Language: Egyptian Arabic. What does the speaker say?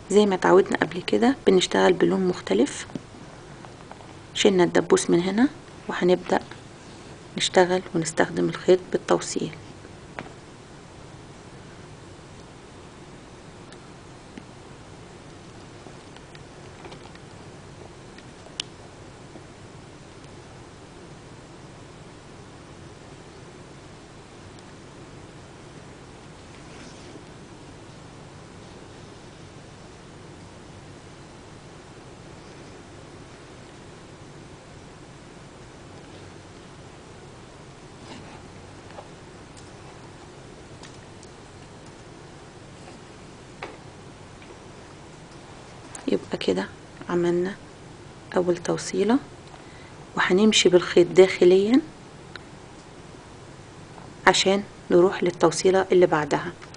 زي ما اتعودنا قبل كده بنشتغل بلون مختلف شلنا الدبوس من هنا وهنبدأ نشتغل ونستخدم الخيط بالتوصيل يبقى كده عملنا اول توصيلة وهنمشي بالخيط داخليا عشان نروح للتوصيلة اللي بعدها